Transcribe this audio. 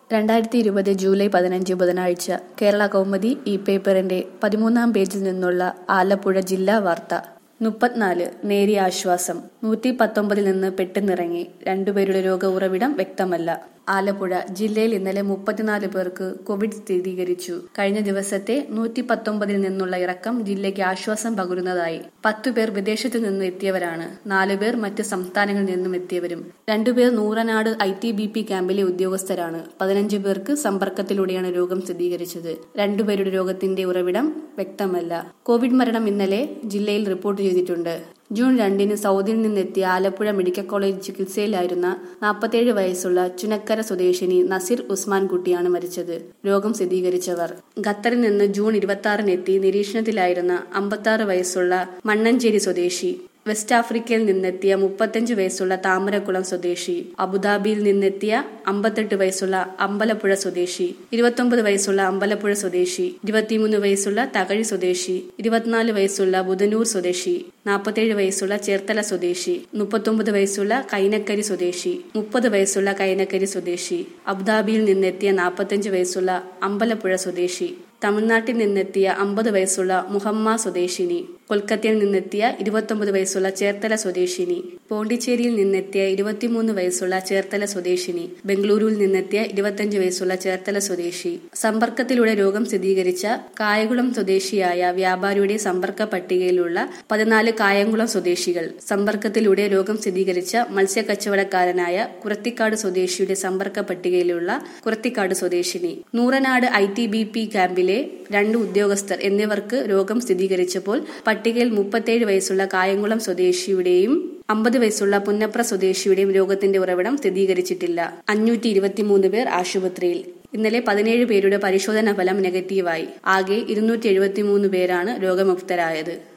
രണ്ടായിരത്തി ഇരുപത് ജൂലൈ പതിനഞ്ച് ബുധനാഴ്ച കേരള കൗമുദി ഈ പേപ്പറിന്റെ പതിമൂന്നാം പേജിൽ നിന്നുള്ള ആലപ്പുഴ ജില്ലാ വാർത്ത മുപ്പത്തിനാല് നേരിയ ആശ്വാസം നൂറ്റി പത്തൊമ്പതിൽ നിന്ന് പെട്ടെന്നിറങ്ങി രണ്ടുപേരുടെ രോഗ ഉറവിടം വ്യക്തമല്ല ആലപ്പുഴ ജില്ലയിൽ ഇന്നലെ മുപ്പത്തിനാല് പേർക്ക് കോവിഡ് സ്ഥിരീകരിച്ചു കഴിഞ്ഞ ദിവസത്തെ നൂറ്റി പത്തൊമ്പതിൽ നിന്നുള്ള ഇറക്കം ജില്ലയ്ക്ക് ആശ്വാസം പകരുന്നതായി പത്തു പേർ വിദേശത്തു നിന്ന് എത്തിയവരാണ് നാലുപേർ മറ്റ് സംസ്ഥാനങ്ങളിൽ നിന്നും എത്തിയവരും രണ്ടുപേർ Noornad I T B P ക്യാമ്പിലെ ഉദ്യോഗസ്ഥരാണ് പതിനഞ്ച് പേർക്ക് സമ്പർക്കത്തിലൂടെയാണ് രോഗം സ്ഥിരീകരിച്ചത് രണ്ടുപേരുടെ രോഗത്തിന്റെ ഉറവിടം വ്യക്തമല്ല കോവിഡ് മരണം ഇന്നലെ ജില്ലയിൽ റിപ്പോർട്ട് ചെയ്തിട്ടുണ്ട് ജൂൺ രണ്ടിന് സൗദിയിൽ നിന്നെത്തിയ ആലപ്പുഴ മെഡിക്കൽ കോളേജ് ചികിത്സയിലായിരുന്ന നാൽപ്പത്തേഴ് വയസ്സുള്ള ചുനക്കര സ്വദേശിനി നസീർ ഉസ്മാൻ കുട്ടിയാണ് മരിച്ചത് രോഗം സ്ഥിരീകരിച്ചവർ ഖത്തറിൽ നിന്ന് ജൂൺ ഇരുപത്തി ആറിനെത്തി നിരീക്ഷണത്തിലായിരുന്ന അമ്പത്തി വയസ്സുള്ള മണ്ണഞ്ചേരി സ്വദേശി വെസ്റ്റ് ആഫ്രിക്കയിൽ നിന്നെത്തിയ മുപ്പത്തഞ്ച് വയസ്സുള്ള താമരക്കുളം സ്വദേശി അബുദാബിയിൽ നിന്നെത്തിയ അമ്പത്തെട്ട് വയസ്സുള്ള അമ്പലപ്പുഴ സ്വദേശി ഇരുപത്തൊമ്പത് വയസ്സുള്ള അമ്പലപ്പുഴ സ്വദേശി ഇരുപത്തിമൂന്ന് വയസ്സുള്ള തകഴി സ്വദേശി ഇരുപത്തിനാല് വയസ്സുള്ള ബുധനൂർ സ്വദേശി നാൽപ്പത്തേഴ് വയസ്സുള്ള ചേർത്തല സ്വദേശി മുപ്പത്തൊമ്പത് വയസ്സുള്ള കൈനക്കരി സ്വദേശി മുപ്പത് വയസ്സുള്ള കൈനക്കരി സ്വദേശി അബുദാബിയിൽ നിന്നെത്തിയ നാൽപ്പത്തഞ്ച് വയസ്സുള്ള അമ്പലപ്പുഴ സ്വദേശി തമിഴ്നാട്ടിൽ നിന്നെത്തിയ അമ്പത് വയസ്സുള്ള മുഹമ്മ സ്വദേശിനി കൊൽക്കത്തയിൽ നിന്നെത്തിയ ഇരുപത്തൊമ്പത് വയസ്സുള്ള ചേർത്തല സ്വദേശിനി പോണ്ടിച്ചേരിയിൽ നിന്നെത്തിയ ഇരുപത്തിമൂന്ന് വയസ്സുള്ള ചേർത്തല സ്വദേശിനി ബംഗളൂരുവിൽ നിന്നെത്തിയ ഇരുപത്തിയഞ്ച് വയസ്സുള്ള ചേർത്തല സ്വദേശി സമ്പർക്കത്തിലൂടെ രോഗം സ്ഥിരീകരിച്ച കായകുളം സ്വദേശിയായ വ്യാപാരിയുടെ സമ്പർക്ക പട്ടികയിലുള്ള പതിനാല് കായംകുളം സ്വദേശികൾ സമ്പർക്കത്തിലൂടെ രോഗം സ്ഥിരീകരിച്ച മത്സ്യക്കച്ചവടക്കാരനായ കുറത്തിക്കാട് സ്വദേശിയുടെ സമ്പർക്ക പട്ടികയിലുള്ള കുറത്തിക്കാട് സ്വദേശിനി Noornad I T B P ക്യാമ്പിലെ രണ്ട് ഉദ്യോഗസ്ഥർ എന്നിവർക്ക് രോഗം സ്ഥിരീകരിച്ചപ്പോൾ പട്ടികയിൽ മുപ്പത്തേഴ് വയസ്സുള്ള കായംകുളം സ്വദേശിയുടെയും അമ്പത് വയസ്സുള്ള പുന്നപ്ര സ്വദേശിയുടെയും രോഗത്തിന്റെ ഉറവിടം സ്ഥിരീകരിച്ചിട്ടില്ല അഞ്ഞൂറ്റി ഇരുപത്തിമൂന്ന് പേർ ആശുപത്രിയിൽ ഇന്നലെ പതിനേഴ് പേരുടെ പരിശോധനാ ഫലം നെഗറ്റീവായി ആകെ ഇരുന്നൂറ്റി എഴുപത്തിമൂന്ന് പേരാണ് രോഗമുക്തരായത്